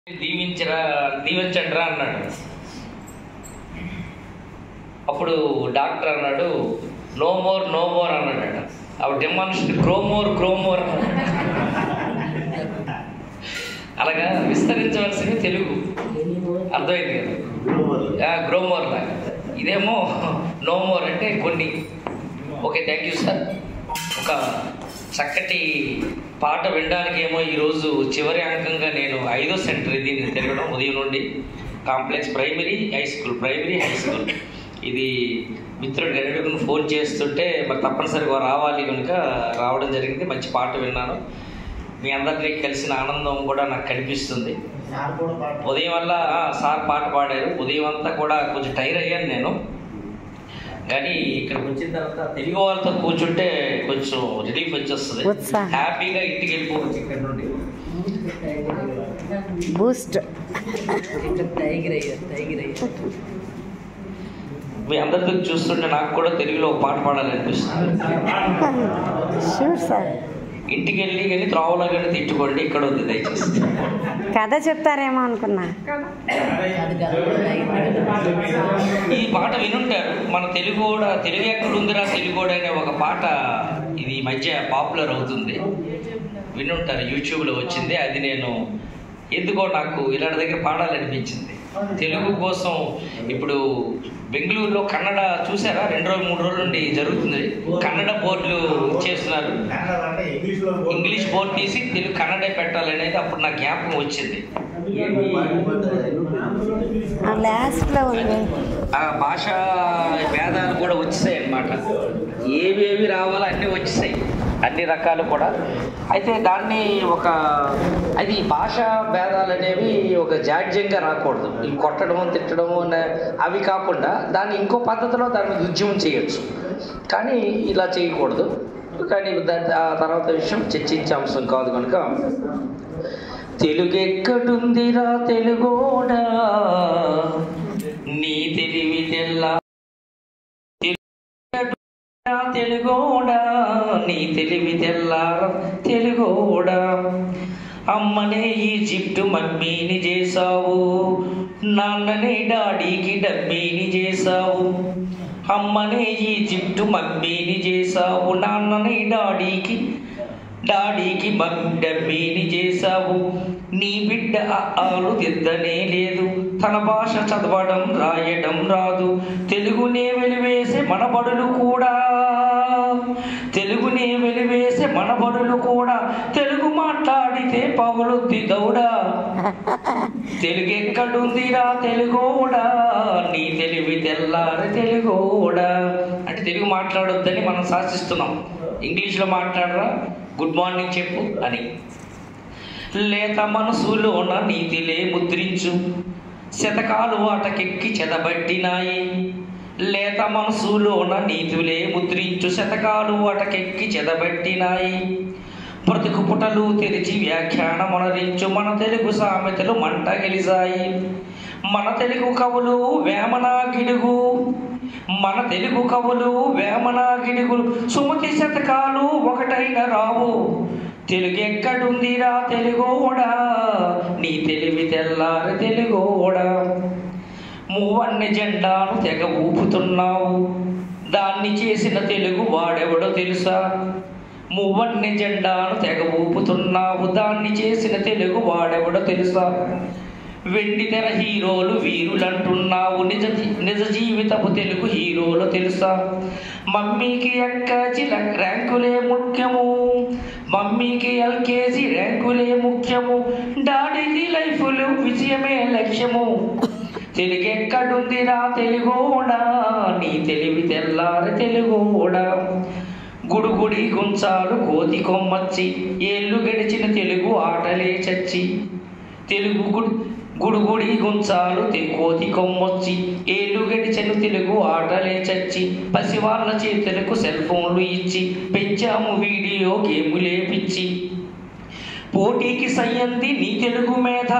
దీవించరా దీవించండిరా అన్నాడు అప్పుడు డాక్టర్ అన్నాడు నో మోర్ నో మోర్ అన్నాడు అప్పుడు డిమాన్స్ట్రీ క్రోమోర్ క్రోమోర్ అలాగా విస్తరించవలసింది తెలుగు అర్థమైంది కదా గ్రోమోర్ లాగా ఇదేమో నో మోర్ అంటే కొన్ని ఓకే థ్యాంక్ యూ సార్ ఒక చక్కటి పాట వినడానికి ఏమో ఈరోజు చివరి అంకంగా నేను ఐదో సెంటర్ దీన్ని తిరగడం ఉదయం నుండి complex primary high school primary high school ఇది మిత్రుడు గరుడుకుని ఫోన్ చేస్తుంటే మరి తప్పనిసరిగా రావాలి కనుక రావడం జరిగింది మంచి పాట విన్నాను మీ అందరినీ కలిసిన ఆనందం కూడా నాకు కనిపిస్తుంది ఉదయం వల్ల ఆ, సార్ పాట పాడారు ఉదయం అంతా కూడా కొంచెం టైర్ అయ్యాను నేను కానీ ఇక్కడికి వచ్చిన తర్వాత తెలుగు వాళ్ళతో కూర్చుంటే కొంచెం రిలీఫ్ వచ్చేస్తుంది ఉత్సాహం. హ్యాపీగా ఇంటికి వెళ్ళిపోవచ్చు ఇక్కడ నుండి బూస్ట్ టైగర్ అయ్యారు టైగర్ అయ్యారు మీ అందరితో చూస్తుంటే నాకు కూడా తెలుగులో ఒక పాట పాడాలనిపిస్తుంది షూర్ సార్ ఇంటికి వెళ్ళి కానీ త్రోవలో కానీ తిట్టుకోండి ఇక్కడ ఉంది దయచేసి కథ చెప్తారేమో అనుకున్నా అది కాదు టైగర్ ఈ పాట వినుంటారు మన తెలుగు కూడా తెలుగు ఎక్కడుందిరా తెలుగు కూడా అనే ఒక పాట ఇది ఈ మధ్య పాపులర్ అవుతుంది వినుంటారు యూట్యూబ్లో వచ్చింది అది నేను ఎందుకో నాకు ఇలాంటి దగ్గర పాడాలనిపించింది తెలుగు కోసం ఇప్పుడు బెంగళూరులో కన్నడ చూసారా రెండు రోజులు మూడు రోజుల నుండి జరుగుతుంది కన్నడ బోర్డులు చేస్తున్నారు ఇంగ్లీష్ బోర్డు తీసి తెలుగు కన్నడ పెట్టాలనేది అప్పుడు నాకు జ్ఞాపకం వచ్చింది ఆ లాస్ట్లో ఉంది ఆ భాష భేదాలు కూడా వచ్చేసాయి అన్నమాట ఏవేవి రావాలో అన్నీ వచ్చేసాయి అన్ని రకాలు కూడా అయితే దాన్ని ఒక అది భాష భేదాలు అనేవి ఒక జాడ్యంగా రాకూడదు ఈ కొట్టడం తిట్టడం అనే- అవి కాకుండా దాన్ని ఇంకో పద్ధతిలో దాని మీద ఉద్యమం చేయొచ్చు కానీ ఇలా చేయకూడదు కానీ దా- ఆ తర్వాత విషయం చర్చించే అంశం కాదు కనుక తెలుగెక్కడుందిరా తెలుగోడా నీ తెలివి తెల్లా తెలుగెక్కడుందిరా తెలుగోడా నీ తెలివి తెల్లార తెలుగోడా అమ్మనే ఈజిప్టు మమ్మీని చేసావు నాన్ననే డాడీకి డబ్బీని చేసావు అమ్మనే ఈజిప్టు మమ్మీని చేసావు నాన్ననే డాడీకి డాడీకి డబ్బీని చేశావు నీ బిడ్డ ఆ ఆలు దిద్దనే లేదు తన భాష చదవడం రాయడం రాదు తెలుగునే వెలివేసే మన బడులు కూడా తెలుగునే వెలివేసే మన బడులు కూడా తెలుగు మాట్లాడితే పగులుద్ది దౌడా తెలుగు ఎక్కడుందిరా తెలుగోడా నీ తెలివి తెల్లారి తెలుగోడా అంటే తెలుగు మాట్లాడొద్దని మనం శాసిస్తున్నాం ఇంగ్లీష్లో మాట్లాడరా గుడ్ మార్నింగ్ చెప్పు అని లేత మనసులోన నీతిలే ముద్రించు శతకాలు వాటకెక్కి చెదబట్టినాయి లేత మనసులోన నీతులే ముద్రించు శతకాలు వాటకెక్కి చెదబట్టినాయి బ్రతుకు పుటలు తెరిచి వ్యాఖ్యానమనరించు మన తెలుగు సామెతలు మంట గెలిసాయి మన తెలుగు కవులు వేమనా గిడుగు మన తెలుగు కవులు వేమనా గిడుగులు సుమతి శతకాలు ఒకటైన రావు తెలుగు ఎక్కడుందిరా తెలుగోడా నీ తెలివి తెల్లారి తెలుగోడా మూవన్ని జెండాను తెగ ఊపుతున్నావు దాన్ని చేసిన తెలుగు వాడెవడో తెలుసా మూవన్ని జెండాను తెగ ఊపుతున్నావు దాన్ని చేసిన తెలుగు వాడెవడో తెలుసా వెండి తెర హీరోలు వీరులంటున్నావు నిజ నిజ జీవితపు తెలుగు హీరోలు తెలుసా మమ్మీకి ఎక్కాచి ర్యాంకులే ముఖ్యము మమ్మీకి ఎల్కేజీ ర్యాంకులే ముఖ్యము డాడీకి లైఫ్లు విజయమే లక్ష్యము తెలుగెక్కడుందిరా తెలుగోడా నీ తెలివి తెల్లారి తెలుగోడా గుడుగుడి గుంచాలు కోతి కొమ్మచ్చి ఏళ్ళు గడిచిన తెలుగు ఆటలే చచ్చి తెలుగు గుడి గుడుగుడి గుంచాలు తె- కోతి కొమ్మొచ్చి ఏళ్ళు గడిచెను తెలుగు ఆటలే చచ్చి పసివాళ్ళ చేతులకు సెల్ ఫోన్లు ఇచ్చి పెంచాము వీడియో గేములే పిచ్చి పోటీకి సయ్యంది నీ తెలుగు మీద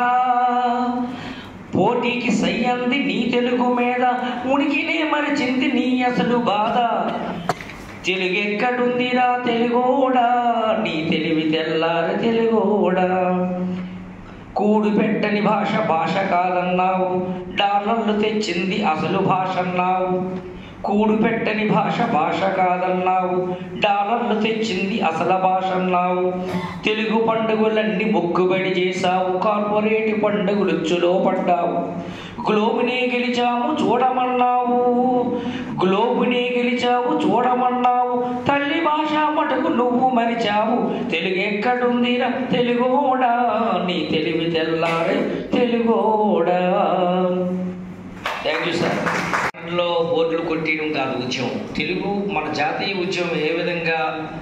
పోటీకి సయ్యంది నీ తెలుగు మీద ఉనికినే మరిచింది నీ అసలు బాధ తెలుగెక్కడుందిరా తెలుగోడా నీ తెలివి తెల్లారి తెలుగోడా కూడు పెట్టని భాష భాష కాదన్నావు డాలర్లు తెచ్చింది అసలు భాష అన్నావు కూడు పెట్టని భాష భాష కాదన్నావు డాలర్లు తెచ్చింది అసలు భాష అన్నావు తెలుగు పండుగలన్నీ మొక్కుబడి చేశావు కార్పొరేట్ పండుగలుచ్చులో పడ్డావు గ్లోబునే గెలిచాము చూడమన్నావు గ్లోబునే గెలిచావు చూడమన్నావు తల్లి భాష మటుకు నువ్వు మరిచావు తెలుగు ఎక్కడుందిరా తెలుగోడా నీ తెలివి తెల్లారే తెలుగోడా థ్యాంక్ యూ సార్ లో బోర్డులు కొట్టడం కాదు ఉద్యమం తెలుగు మన జాతీయ ఉద్యమం ఏ విధంగా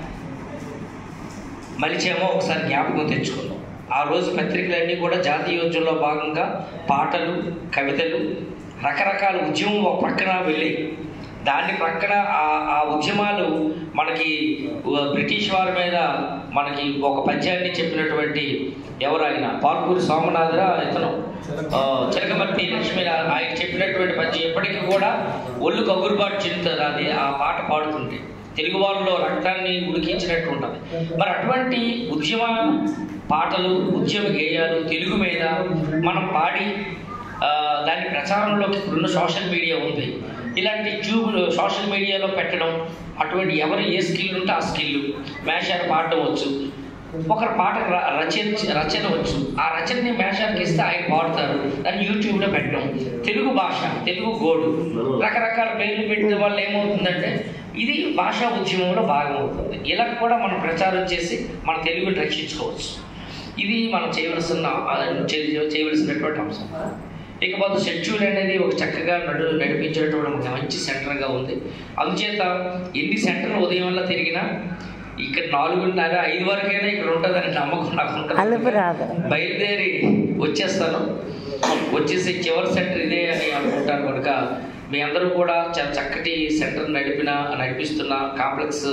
మలిచామో ఒకసారి జ్ఞాపకం తెచ్చుకుందాం ఆ రోజు పత్రికలన్నీ కూడా జాతీయోద్యమంలో భాగంగా పాటలు కవితలు రకరకాల ఉద్యమం ఒక పక్కన వెళ్ళి దాని ప్రక్కన ఆ ఆ ఉద్యమాలు మనకి ఉ- బ్రిటిష్ వారి మీద మనకి ఒక పద్యాన్ని చెప్పినటువంటి ఎవరైనా పాల్పూరి సోమనాథరా ఇతను ఆ, చిలకమర్తి లక్ష్మీ ఆయన చెప్పినటువంటి పద్యం ఎప్పటికీ కూడా ఒళ్ళు కగురుబాటు చెందుతుంది అది ఆ పాట పాడుతుంటే తెలుగు వాళ్ళలో రక్తాన్ని ఉడికించినట్టు ఉంటుంది మరి అటువంటి ఉద్యమ పాటలు ఉద్యమ గేయాలు తెలుగు మీద మనం పాడి ఆ, దాని ప్రచారంలోకి ఇప్పుడున్న సోషల్ మీడియా ఉంది ఇలాంటి ట్యూబ్లు సోషల్ మీడియాలో పెట్టడం అటువంటి ఎవరు ఏ స్కిల్ ఉంటే ఆ స్కిల్ మేషాలు పాడడం వచ్చు ఒకరు పాట ర- రచన రచన వచ్చు ఆ రచనని మేషానికి ఇస్తే ఆయన పాడుతారు దాన్ని యూట్యూబ్లో పెట్టడం తెలుగు భాష తెలుగు గోడు రకరకాల పేర్లు పెట్టడం వల్ల ఏమవుతుందంటే ఇది భాషా ఉద్యమంలో భాగం అవుతుంది ఇలా కూడా మనం ప్రచారం చేసి మన తెలుగుని రక్షించుకోవచ్చు ఇది మనం చేయవలసిన చేయ- చేయవలసినటువంటి అంశం ఇకపోతే షెడ్యూల్ అనేది ఒక చక్కగా నడు నడిపించేటువంటి ఒక మంచి సెంటర్గా ఉంది అందుచేత ఎన్ని సెంటర్లు ఉదయం వల్ల తిరిగినా ఇక్కడ నాలుగున్నర ఐదు వరకైనా ఇక్కడ ఉంటుందని నమ్మకం నాకు ఉంటుంది అలుపు రాదు బయలుదేరి వచ్చేస్తాను వచ్చేసి చివరి సెంటర్ ఇదే అని అనుకుంటాను కనుక మీ అందరూ కూడా చాలా చక్కటి సెంటర్ నడిపిన నడిపిస్తున్న కాంప్లెక్స్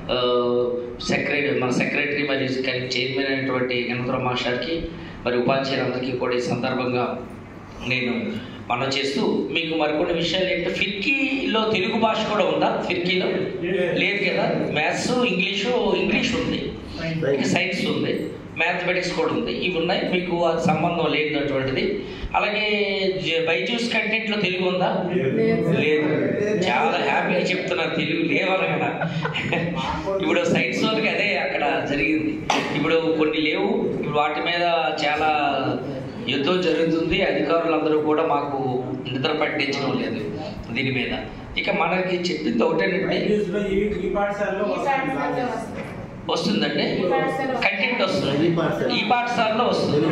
సెక్రటరీ మన సెక్రటరీ మరి చైర్మన్ అయినటువంటి గణపతిరావు మాస్టర్కి మరి ఉపాధ్యాయులందరికీ కూడా ఈ సందర్భంగా నేను మనం చేస్తూ మీకు మరికొన్ని విషయాలు ఏంటంటే ఫిర్కీలో తెలుగు భాష కూడా ఉందా ఫిర్కీలో లేదు కదా మ్యాథ్స్ ఇంగ్లీషు ఇంగ్లీష్ ఉంది ఇంకా సైన్స్ ఉంది మ్యాథమెటిక్స్ కూడా ఉంది ఇవి ఉన్నాయి మీకు అది సంబంధం లేనటువంటిది అలాగే జ- బైజూస్ కంటెంట్లో తెలుగు ఉందా లేదు చాలా హ్యాపీగా చెప్తున్నారు తెలుగు లేవని కదా ఇప్పుడు సైన్స్ వాళ్ళకి అదే అక్కడ జరిగింది ఇప్పుడు కొన్ని లేవు ఇప్పుడు వాటి మీద చాలా యుద్ధం జరుగుతుంది అధికారులందరూ కూడా మాకు నిద్ర పట్టించడం లేదు దీని మీద ఇక మనకి చెప్పింది ఒకటేనండి ఈ పాఠశాలలో వస్తుంది వస్తుందండి ఈ పాఠశాల కంటెంట్ వస్తుంది ఈ పాఠశాలలో వస్తుంది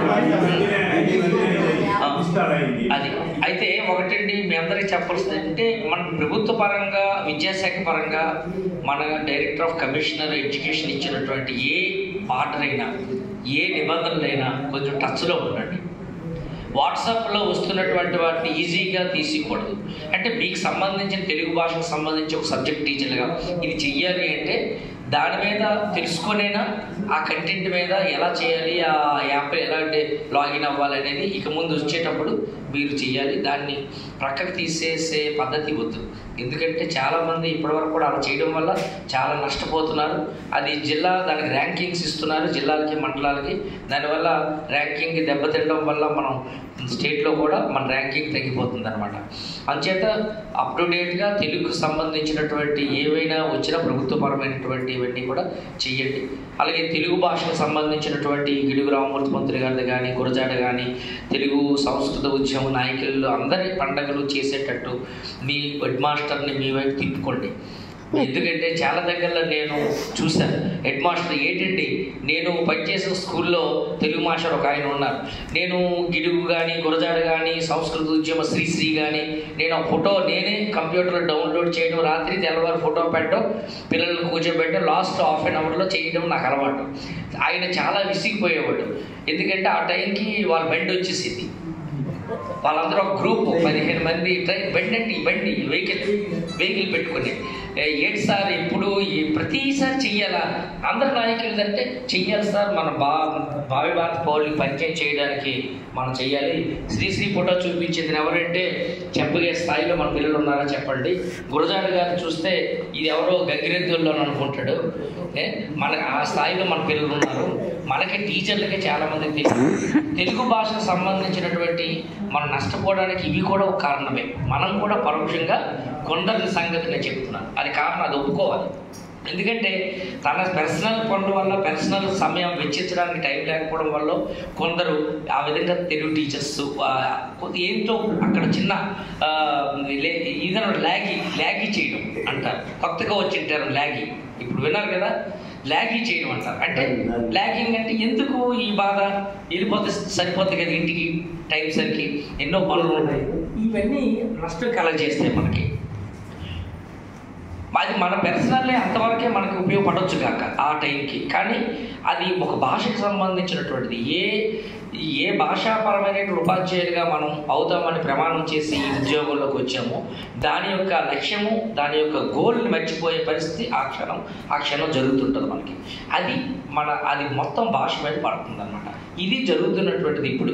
అది అయితే ఒకటండి మీ అందరికి చెప్పాల్సింది అంటే మన ప్రభుత్వ పరంగా విద్యాశాఖ పరంగా మన డైరెక్టర్ ఆఫ్ కమిషనర్ ఎడ్యుకేషన్ ఇచ్చినటువంటి ఏ ఆర్డర్ అయినా ఏ నిబంధనలైనా కొంచెం టచ్లో ఉండండి వాట్సాప్లో వస్తున్నటువంటి వాటిని ఈజీగా తీసుకోకూడదు అంటే మీకు సంబంధించిన తెలుగు భాషకు సంబంధించి ఒక సబ్జెక్ట్ టీచర్గా ఇది చెయ్యాలి అంటే దాని మీద తెలుసుకొనైనా ఆ కంటెంట్ మీద ఎలా చేయాలి ఆ యాప్ ఎలా లాగిన్ అవ్వాలి అనేది ఇక ముందు వచ్చేటప్పుడు మీరు చేయాలి దాన్ని ప్రక్కకు తీసేసే పద్ధతి వద్దు ఎందుకంటే చాలామంది ఇప్పటివరకు కూడా అలా చేయడం వల్ల చాలా నష్టపోతున్నారు అది జిల్లా దానికి ర్యాంకింగ్స్ ఇస్తున్నారు జిల్లాలకి మండలాలకి దానివల్ల ర్యాంకింగ్ దెబ్బతినడం వల్ల మనం స్టేట్లో కూడా మన ర్యాంకింగ్ తగ్గిపోతుంది అనమాట అంచేత అప్ టు డేట్గా తెలుగుకు సంబంధించినటువంటి ఏవైనా వచ్చిన ప్రభుత్వపరమైనటువంటి ఇవన్నీ కూడా చెయ్యండి అలాగే తెలుగు భాషకు సంబంధించినటువంటి గిడుగు రామమూర్తి మంత్రి గారిది కానీ గురజాడ కానీ తెలుగు సంస్కృత ఉద్యమ నాయకులు అందరి పండగలు చేసేటట్టు మీ హెడ్ మాస్టర్ని మీ వైపు తిప్పుకోండి ఎందుకంటే చాలా దగ్గరలో నేను చూశాను హెడ్ మాస్టర్ ఏంటండి నేను పనిచేసిన స్కూల్లో తెలుగు మాస్టర్ ఒక ఆయన ఉన్నారు నేను గిడుగు కానీ గురజాడ కానీ సంస్కృత ఉద్యమ శ్రీశ్రీ కానీ నేను ఆ ఫోటో నేనే కంప్యూటర్లో డౌన్లోడ్ చేయడం రాత్రి తెల్లవారు ఫోటో పెట్టడం పిల్లల్ని కూర్చోబెట్టడం లాస్ట్ హాఫ్ అన్ అవర్లో చేయడం నాకు అలవాటు ఆయన చాలా విసిగిపోయేవాడు ఎందుకంటే ఆ టైంకి వాళ్ళ బండి వచ్చేసింది వాళ్ళందరూ ఒక గ్రూప్ పదిహేను మంది ట్రైన్ బండి అండి బండి వెహికల్ వెహికల్ పెట్టుకుని ఏ- ఏంటి సార్ ఎప్పుడు ఈ ప్రతిసారి చెయ్యాలా అందరు నాయకులు అంటే చెయ్యాలి సార్ మన బా భావి భారత పౌరులకి పరిచయం చేయడానికి మనం చెయ్యాలి శ్రీశ్రీ ఫోటో చూపించింది ఎవరంటే చెప్పగే స్థాయిలో మన పిల్లలు ఉన్నారా చెప్పండి గురజాడ గారిని చూస్తే ఇది ఎవరో గంగిరెద్దుల్లో అనుకుంటాడు ఏ, మన ఆ స్థాయిలో మన పిల్లలు ఉన్నారు మనకి టీచర్లకి చాలా మందికి తెలియదు తెలుగు భాషకు సంబంధించినటువంటి మనం నష్టపోవడానికి ఇవి కూడా ఒక కారణమే మనం కూడా పరోక్షంగా కొందరి సంగతి నేను చెప్తున్నాను అది కారణం అది ఒప్పుకోవాలి ఎందుకంటే తన పర్సనల్ పనుల వల్ల పర్సనల్ సమయం వెచ్చించడానికి టైం లేకపోవడం వల్ల కొందరు ఆ విధంగా తెలుగు టీచర్స్ ఏంటో అక్కడ చిన్న ఆ, లే- ఏదైనా ల్యాగి ల్యాగి చేయడం అంటారు కొత్తగా వచ్చింటారు ల్యాగి ఇప్పుడు విన్నారు కదా ల్యాగి చేయడం అంటారు అంటే ల్యాగింగ్ అంటే ఎందుకు ఈ బాధ వెళ్ళిపోతే సరిపోతుంది కదా ఇంటికి టైం సరికి ఎన్నో పనులు ఉంటాయి ఇవన్నీ నష్టం కలగజేస్తాయి మనకి అది మన పర్సనల్లే అంతవరకే మనకి ఉపయోగపడవచ్చు కాక ఆ టైంకి కానీ అది ఒక భాషకు సంబంధించినటువంటిది ఏ ఏ భాషాపరమైన ఉపాధ్యాయులుగా మనం అవుతామని ప్రమాణం చేసి ఈ ఉద్యోగంలోకి వచ్చామో దాని యొక్క లక్ష్యము దాని యొక్క గోల్ని మర్చిపోయే పరిస్థితి ఆ క్షణం ఆ క్షణం జరుగుతుంటుంది మనకి అది మన అది మొత్తం భాష మీద పడుతుంది అనమాట ఇది జరుగుతున్నటువంటిది ఇప్పుడు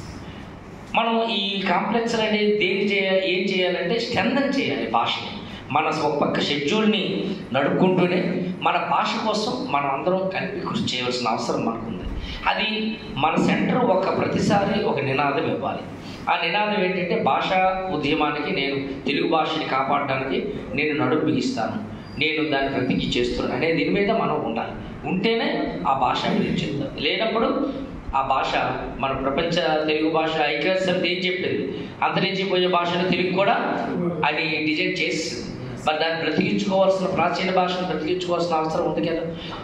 మనం ఈ కాంప్లెక్స్ అనేది దేని చేయాలి ఏం చేయాలంటే స్ట్రెంథన్ చేయాలి భాషని మన ఒక పక్క షెడ్యూల్ని నడుపుకుంటూనే మన భాష కోసం మనం అందరం కలిపి కృషి చేయవలసిన అవసరం మనకుంది అది మన సెంటర్ ఒక ప్రతిసారి ఒక నినాదం ఇవ్వాలి ఆ నినాదం ఏంటంటే భాషా ఉద్యమానికి నేను తెలుగు భాషని కాపాడడానికి నేను నడుము బిగిస్తాను నేను దాన్ని ప్రతిజ్ఞ చేస్తున్నాను అనే దీని మీద మనం ఉండాలి ఉంటేనే ఆ భాష చెప్తాం లేనప్పుడు ఆ భాష మన ప్రపంచ తెలుగు భాష ఐక్యరాజ్య సమితి ఏం చెప్పింది అంతరించిపోయే భాషను తెలుగు కూడా అది డిజైన్ చేసి మరి దాన్ని బ్రతికించుకోవాల్సిన ప్రాచీన భాషను బ్రతికించుకోవాల్సిన అవసరం ఉంది కదా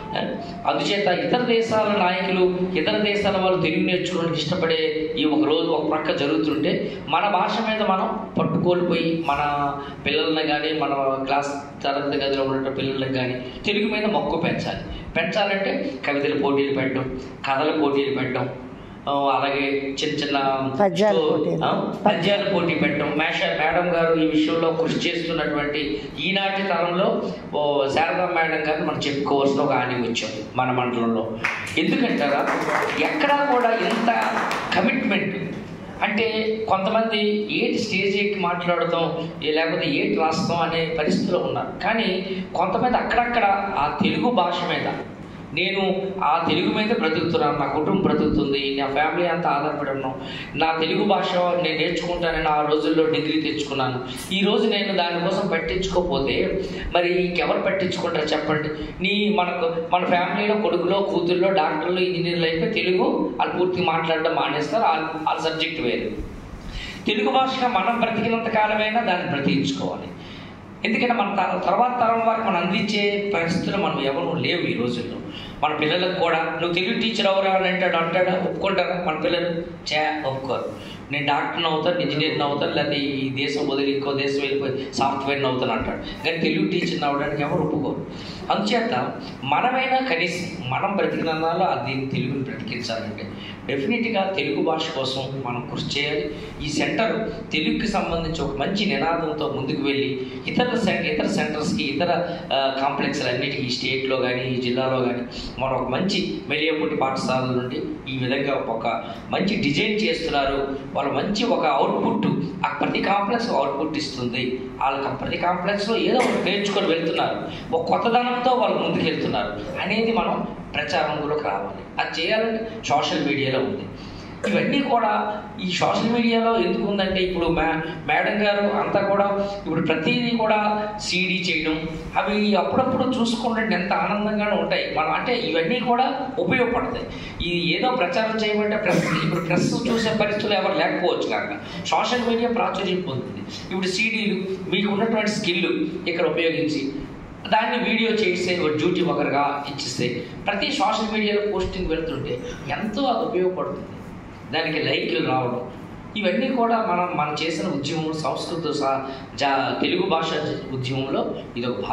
అందుచేత ఇతర దేశాల నాయకులు ఇతర దేశాల వాళ్ళు తెలుగు నేర్చుకోవడానికి ఇష్టపడే ఈ ఒక రోజు ఒక ప్రక్క జరుగుతుంటే మన భాష మీద మనం పట్టుకోల్పోయి మన పిల్లల్ని కానీ మన క్లాస్ తరగతి గదిలో ఉన్న పిల్లలకు కానీ తెలుగు మీద మక్కువ పెంచాలి పెంచాలంటే కవితల పోటీలు పెట్టడం కథల పోటీలు పెట్టడం ఆ, అలాగే చిన్న చిన్న పద్యాల షో- పోటీలు. ఆ, పద్యాల పోటీ పెట్టడం మేష మేడం గారు ఈ విషయంలో కృషి చేస్తున్నటువంటి ఈనాటి తరంలో ఓ శారదా మేడం గారిని మనం చెప్పుకోవాల్సిన ఒక ఆని వచ్చాం మన మండలంలో ఎందుకంటారా ఎక్కడా కూడా ఇంత కమిట్మెంట్ అంటే కొంతమంది ఏటి స్టేజ్ ఎక్కి మాట్లాడతాం ఏ- లేకపోతే ఏటి రాస్తాం అనే పరిస్థితిలో ఉన్నారు కానీ కొంతమంది అక్కడక్కడ ఆ తెలుగు భాష మీద నేను ఆ తెలుగు మీద బ్రతుకుతున్నాను నా కుటుంబం బ్రతుకుతుంది నా ఫ్యామిలీ అంతా ఆధారపడి ఉన్నాం నా తెలుగు భాష నేను నేర్చుకుంటానని ఆ రోజుల్లో డిగ్రీ తెచ్చుకున్నాను ఈ రోజు నేను దానికోసం పట్టించుకోకపోతే మరి ఇంకెవరు పట్టించుకుంటారు చెప్పండి నీ మనకు మన ఫ్యామిలీలో కొడుకులో కూతుర్లో డాక్టర్లు ఇంజనీర్లు అయితే తెలుగు వాళ్ళు పూర్తిగా మాట్లాడడం మానేస్తారు వాళ్ళ వాళ్ళ సబ్జెక్ట్ వేరు తెలుగు భాషగా మనం బ్రతికినంత కాలమైనా దాన్ని బ్రతికించుకోవాలి ఎందుకంటే మన తర- తర్వాత తరం వారికి మనం అందించే పరిస్థితులు మనం ఎవరు లేవు ఈ రోజుల్లో మన పిల్లలకు కూడా నువ్వు తెలుగు టీచర్ అవరా అని అంటాడు అంటాడా ఒప్పుకుంటారా మన పిల్లలు చే ఒప్పుకోరు నేను డాక్టర్ని అవుతాను ఇంజనీర్ని అవుతాను లేకపోతే ఈ దేశం వదిలి ఇంకో దేశం వెళ్ళిపోయి సాఫ్ట్వేర్ని అవుతాను అంటాడు కానీ తెలుగు టీచర్ని అవ్వడానికి ఎవరు ఒప్పుకోరు అందుచేత మనమైనా కనీసం మనం బ్రతికినందాలో దీన్ని తెలుగుని బ్రతికించాలంటే డెఫినెట్గా తెలుగు భాష కోసం మనం కృషి చేయాలి ఈ సెంటర్ తెలుగుకి సంబంధించి ఒక మంచి నినాదంతో ముందుకు వెళ్ళి ఇతర సెం- ఇతర సెంటర్స్కి ఇతర కాంప్లెక్స్లు అన్నిటికీ ఈ స్టేట్లో కానీ ఈ జిల్లాలో కానీ మనం ఒక మంచి మెలియపుట్టి పాఠశాలల నుండి ఈ విధంగా ఒక మంచి డిజైన్ చేస్తున్నారు వాళ్ళు మంచి ఒక అవుట్పుట్ ఆ ప్రతి కాంప్లెక్స్ అవుట్పుట్ ఇస్తుంది వాళ్ళకి ఆ ప్రతి కాంప్లెక్స్లో ఏదో ఒకటి నేర్చుకొని వెళ్తున్నారు ఒక కొత్తదనంతో వాళ్ళు ముందుకు వెళ్తున్నారు అనేది మనం ప్రచారంలోకి రావాలి అది చేయాలంటే సోషల్ మీడియాలో ఉంది ఇవన్నీ కూడా ఈ సోషల్ మీడియాలో ఎందుకు ఉందంటే ఇప్పుడు మే మేడం గారు అంతా కూడా ఇప్పుడు ప్రతిదీ కూడా సీడీ చేయడం అవి అప్పుడప్పుడు చూసుకుంటే ఎంత ఆనందంగానే ఉంటాయి మనం అంటే ఇవన్నీ కూడా ఉపయోగపడతాయి ఇది ఏదో ప్రచారం చేయమంటే ప్రెస్ ఇప్పుడు ప్రెస్ చూసే పరిస్థితులు ఎవరు లేకపోవచ్చు కాక సోషల్ మీడియా ప్రాచుర్యం పొందుతుంది ఇప్పుడు సీడీలు మీకు ఉన్నటువంటి స్కిల్ ఇక్కడ ఉపయోగించి దాన్ని వీడియో చేస్తే ఒక డ్యూటీ ఒకరుగా ఇచ్చిస్తే ప్రతి సోషల్ మీడియాలో పోస్టింగ్ వెళ్తుంటే ఎంతో అది ఉపయోగపడుతుంది దానికి లైక్లు రావడం ఇవన్నీ కూడా మనం మనం చేసిన ఉద్యమం సంస్కృత సా జా తెలుగు భాష ఉద్యమంలో ఇది ఒక భాగం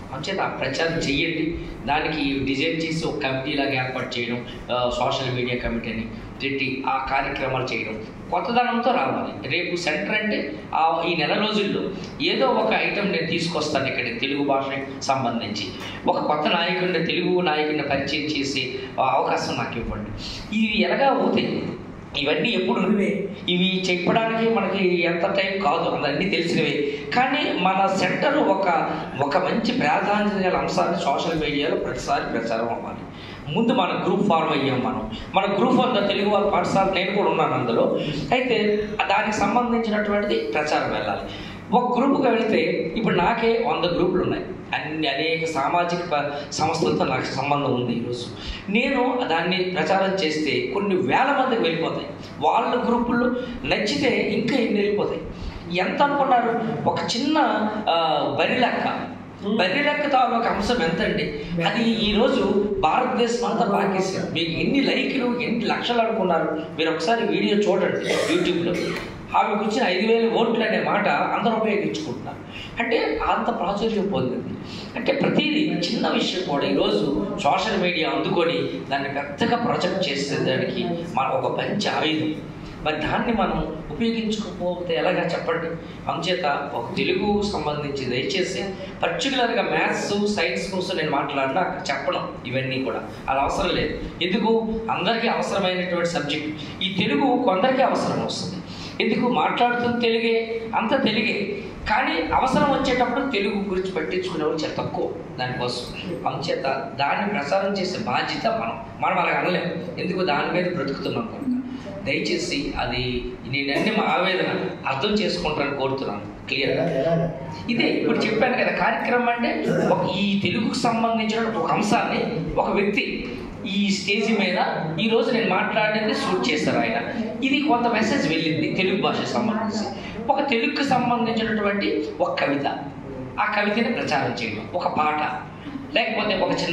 అంచేత ఆ ప్రచారం చెయ్యండి దానికి డిజైన్ చేసి ఒక కమిటీ లాగా ఏర్పాటు చేయడం ఆ, సోషల్ మీడియా కమిటీని పెట్టి ఆ కార్యక్రమాలు చేయడం కొత్తదనంతో రావాలి రేపు సెంటర్ అంటే ఆ ఈ నెల రోజుల్లో ఏదో ఒక ఐటెం నేను తీసుకొస్తాను ఇక్కడ తెలుగు భాషకి సంబంధించి ఒక కొత్త నాయకుడిని తెలుగు నాయకుడిని పరిచయం చేసి ఆ అవకాశం నాకు ఇవ్వండి ఇవి ఎలాగా అవుతాయి ఇవన్నీ ఎప్పుడు ఇవి చెప్పడానికి మనకి ఎంత టైం కాదు అందన్నీ తెలిసినవే కానీ మన సెంటర్ ఒక ఒక మంచి ప్రాధాన్యత గల అంశాన్ని సోషల్ మీడియాలో ప్రతిసారి ప్రచారం అవ్వాలి ముందు మన గ్రూప్ ఫార్మ్ అయ్యాం మనం మన గ్రూప్ అంతా తెలుగు వారి పాఠశాల నేను కూడా ఉన్నాను అందులో అయితే దానికి సంబంధించినటువంటిది ప్రచారం వెళ్ళాలి ఒక గ్రూప్కి వెళితే ఇప్పుడు నాకే వంద గ్రూపులు ఉన్నాయి అన్ని అనేక సామాజిక ప- సంస్థలతో నాకు సంబంధం ఉంది ఈరోజు నేను దాన్ని ప్రచారం చేస్తే కొన్ని వేల మందికి వెళ్ళిపోతాయి వాళ్ళ గ్రూపుల్లో నచ్చితే ఇంకా ఎన్ని వెళ్ళిపోతాయి ఎంత అనుకున్నారు ఒక చిన్న ఆ, బరి లెక్క బరి లెక్క తాలూకు అంశం ఎంత అండి అది ఈరోజు భారతదేశం అంతా పాకిస్తాన్ మీకు ఎన్ని లైక్లు ఎన్ని లక్షలు అనుకున్నారు మీరు ఒకసారి వీడియో చూడండి యూట్యూబ్లో ఆమెకు వచ్చిన ఐదు వేల ఓట్లు అనే మాట అందరూ ఉపయోగించుకుంటున్నారు అంటే అంత ప్రాచుర్యం పొందింది అంటే ప్రతిదీ చిన్న విషయం కూడా ఈరోజు సోషల్ మీడియా అందుకొని దాన్ని పెద్దగా ప్రొజెక్ట్ చేసేదానికి మన ఒక మంచి ఆయుధం మరి దాన్ని మనం ఉపయోగించుకోకపోతే ఎలాగా చెప్పండి అంచేత ఒక తెలుగు సంబంధించి దయచేసి పర్టికులర్గా మ్యాథ్స్ సైన్స్ కోసం నేను మాట్లాడినా అక్కడ చెప్పడం ఇవన్నీ కూడా అది అవసరం లేదు ఎందుకు అందరికీ అవసరమైనటువంటి సబ్జెక్ట్ ఈ తెలుగు కొందరికీ అవసరం వస్తుంది ఎందుకు మాట్లాడుతున్న తెలుగే అంత తెలుగే కానీ అవసరం వచ్చేటప్పుడు తెలుగు గురించి పట్టించుకునే వాళ్ళు చాలా తక్కువ దానికోసం అంచేత దాన్ని ప్రసారం చేసే బాధ్యత మనం మనం అలాగ అనలేము ఎందుకు దాని మీద బ్రతుకుతున్నాం కనుక దయచేసి అది నేను అన్ని మా ఆవేదన అర్థం చేసుకుంటారని కోరుతున్నాను క్లియర్గా ఇదే ఇప్పుడు చెప్పాను కదా కార్యక్రమం అంటే ఒక ఈ తెలుగుకు సంబంధించిన ఒక అంశాన్ని ఒక వ్యక్తి ఈ స్టేజ్ మీద ఈ రోజు నేను మాట్లాడింది షూట్ చేశారు ఆయన ఇది కొంత మెసేజ్ వెళ్ళింది తెలుగు భాషకు సంబంధించి ఒక తెలుగుకి సంబంధించినటువంటి ఒక కవిత ఆ కవితని ప్రచారం చేయడం ఒక పాట లేకపోతే ఒక చిన్న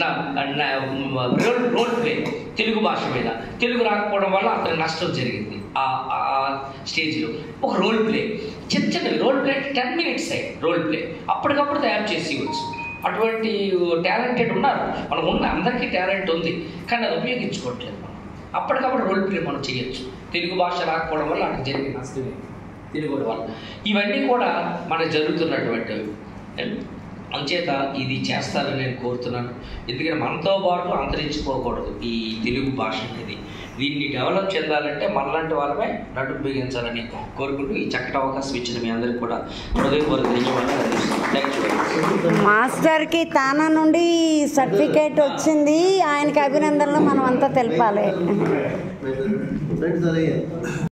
రోల్ రోల్ ప్లే తెలుగు భాష మీద తెలుగు రాకపోవడం వల్ల అతనికి నష్టం జరిగింది ఆ ఆ స్టేజ్లో ఒక రోల్ ప్లే చిన్న చిన్న రోల్ ప్లే టెన్ మినిట్స్ అయ్యి రోల్ ప్లే అప్పటికప్పుడు తయారు చేసి ఇవ్వచ్చు అటువంటి టాలెంటెడ్ ఉన్నారు మనం ఉన్న అందరికీ టాలెంట్ ఉంది కానీ అది ఉపయోగించుకోవట్లేదు మనం అప్పటికప్పుడు రోల్ ప్లే మనం చేయొచ్చు తెలుగు భాష రాకపోవడం వల్ల అక్కడ జరిగిన నష్టమే తెలుగు వల్ల ఇవన్నీ కూడా మనకు జరుగుతున్నటువంటివి అంచేత ఇది చేస్తారని నేను కోరుతున్నాను ఎందుకంటే మనతో పాటు అంతరించిపోకూడదు ఈ తెలుగు భాష అనేది దీన్ని డెవలప్ చెందాలంటే మనలాంటి వాళ్ళమే నడుపు బిగించాలని కోరుకుంటూ ఈ చక్కటి అవకాశం ఇచ్చిన మీ అందరికీ కూడా హృదయపూర్వక ధన్యవాదాలు అందిస్తున్నాను థ్యాంక్ యూ మాస్టర్కి తానా నుండి సర్టిఫికేట్ వచ్చింది ఆయనకి అభినందనలు మనం అంతా తెలపాలి ఫ్రెండ్స్ అలాగే